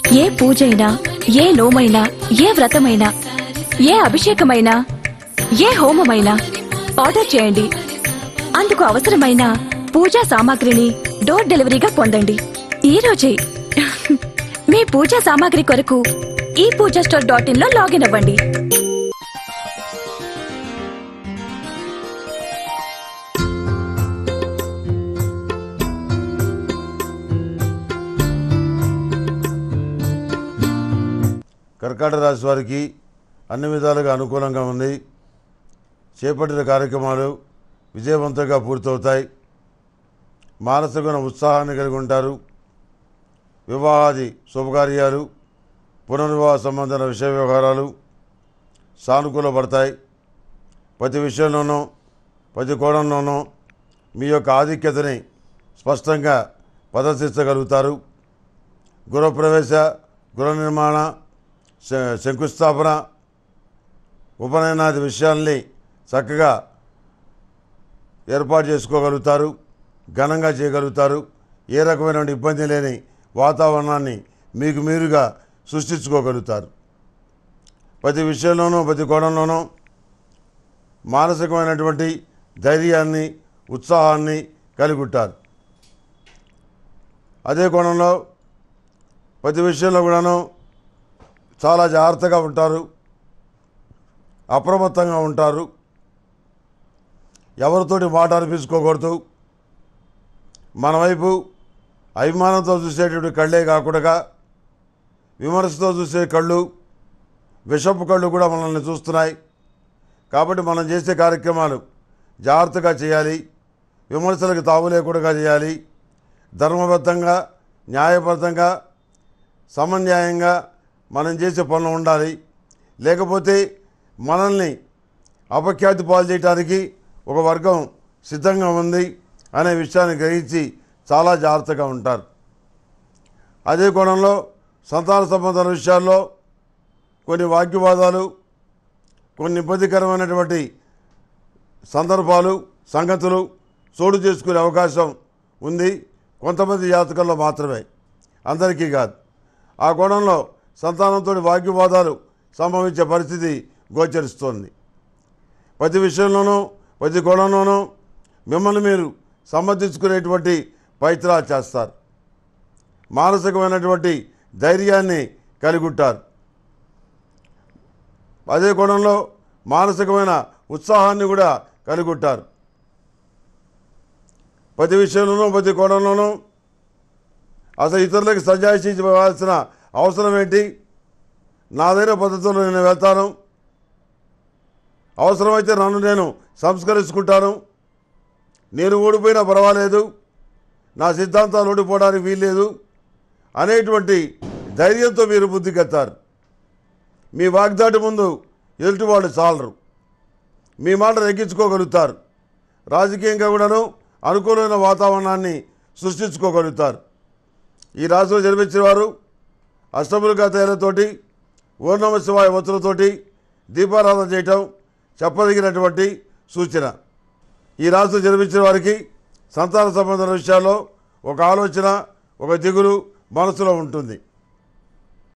ఏ పూజైనా ఏ నోమైనా ఏ వ్రతమైనా ఏ అభిషేకమైనా ఏ హోమమైనా ఆర్డర్ చేయండి అందుకు అవసరమైన పూజా సామాగ్రిని డోర్ డెలివరీగా పొందండి ఈ రోజే మీ పూజా సామాగ్రి కొరకు ఈ పూజా స్టోర్ డాట్ ఇన్ లో లాగిన్ అవ్వండి కర్కాటక రాశి వారికి అన్ని విధాలుగా అనుకూలంగా ఉంది చేపట్టిన కార్యక్రమాలు విజయవంతంగా పూర్తవుతాయి మానసికమైన ఉత్సాహాన్ని కలిగి ఉంటారు వివాహాది శుభకార్యాలు పునర్వివాహ సంబంధమైన విషయ వ్యవహారాలు సానుకూల పడతాయి ప్రతి విషయంలోనూ ప్రతి కోణంలోనూ మీ యొక్క ఆధిక్యతని స్పష్టంగా ప్రదర్శించగలుగుతారు గృహప్రవేశ గృహ నిర్మాణ శ- శంకుస్థాపన ఉపనయనాది విషయాల్ని చక్కగా ఏర్పాటు చేసుకోగలుగుతారు ఘనంగా చేయగలుగుతారు ఏ రకమైన ఇబ్బంది లేని వాతావరణాన్ని మీకు మీరుగా సృష్టించుకోగలుగుతారు ప్రతి విషయంలోనూ ప్రతి కోణంలోనూ మానసికమైనటువంటి ధైర్యాన్ని ఉత్సాహాన్ని కలిగి ఉంటారు అదే కోణంలో ప్రతి విషయంలో కూడాను చాలా జాగ్రత్తగా ఉంటారు అప్రమత్తంగా ఉంటారు ఎవరితోటి మాట అనిపించుకోకూడదు మన వైపు అభిమానంతో చూసేటువంటి కళ్ళే కాకుండా విమర్శతో చూసే కళ్ళు విషపు కళ్ళు కూడా మనల్ని చూస్తున్నాయి కాబట్టి మనం చేసే కార్యక్రమాలు జాగ్రత్తగా చేయాలి విమర్శలకు తావు లేకుండా చేయాలి ధర్మబద్ధంగా న్యాయబద్ధంగా సమన్యాయంగా మనం చేసే పనులు ఉండాలి లేకపోతే మనల్ని అపఖ్యాతి పాలు చేయడానికి ఒక వర్గం సిద్ధంగా ఉంది అనే విషయాన్ని గ్రహించి చాలా జాగ్రత్తగా ఉంటారు అదే కోణంలో సంతాన సంబంధాల విషయాల్లో కొన్ని వాగ్వివాదాలు కొన్ని ఇబ్బందికరమైనటువంటి సందర్భాలు సంగతులు చోటు చేసుకునే అవకాశం ఉంది కొంతమంది జాతకంలో మాత్రమే అందరికీ కాదు ఆ కోణంలో సంతానంతో వాగ్వివాదాలు సంభవించే పరిస్థితి గోచరిస్తోంది ప్రతి విషయంలోనూ ప్రతి కోణంలోనూ మిమ్మల్ని మీరు సమర్థించుకునేటువంటి ప్రయత్నాలు చేస్తారు మానసికమైనటువంటి ధైర్యాన్ని కలిగి ఉంటారు అదే కోణంలో మానసికమైన ఉత్సాహాన్ని కూడా కలిగి ఉంటారు ప్రతి విషయంలోనూ ప్రతి కోణంలోనూ అసలు ఇతరులకు సజాయిషీ ఇవ్వాల్సిన అవసరం ఏంటి నాదైన పద్ధతిలో నేను వెళ్తాను అవసరమైతే నన్ను నేను సంస్కరించుకుంటాను నేను ఓడిపోయినా పర్వాలేదు నా సిద్ధాంతాలు ఓడిపోవడానికి వీల్లేదు అనేటువంటి ధైర్యంతో మీరు బుద్ధికెత్తారు మీ వాగ్దాటి ముందు ఎదుటి వాళ్ళు చాలరు మీ మాట నెగ్గించుకోగలుగుతారు రాజకీయంగా కూడాను అనుకూలమైన వాతావరణాన్ని సృష్టించుకోగలుగుతారు ఈ రాశిలో జన్మించిన వారు అష్టములుగా తేలతోటి ఓర్ణమ శివాయ ఒత్తులతోటి దీపారాధన చేయటం చెప్పదగినటువంటి సూచన ఈ రాశిలో జన్మించిన వారికి సంతాన సంబంధం విషయాల్లో ఒక ఆలోచన ఒక దిగులు మనసులో ఉంటుంది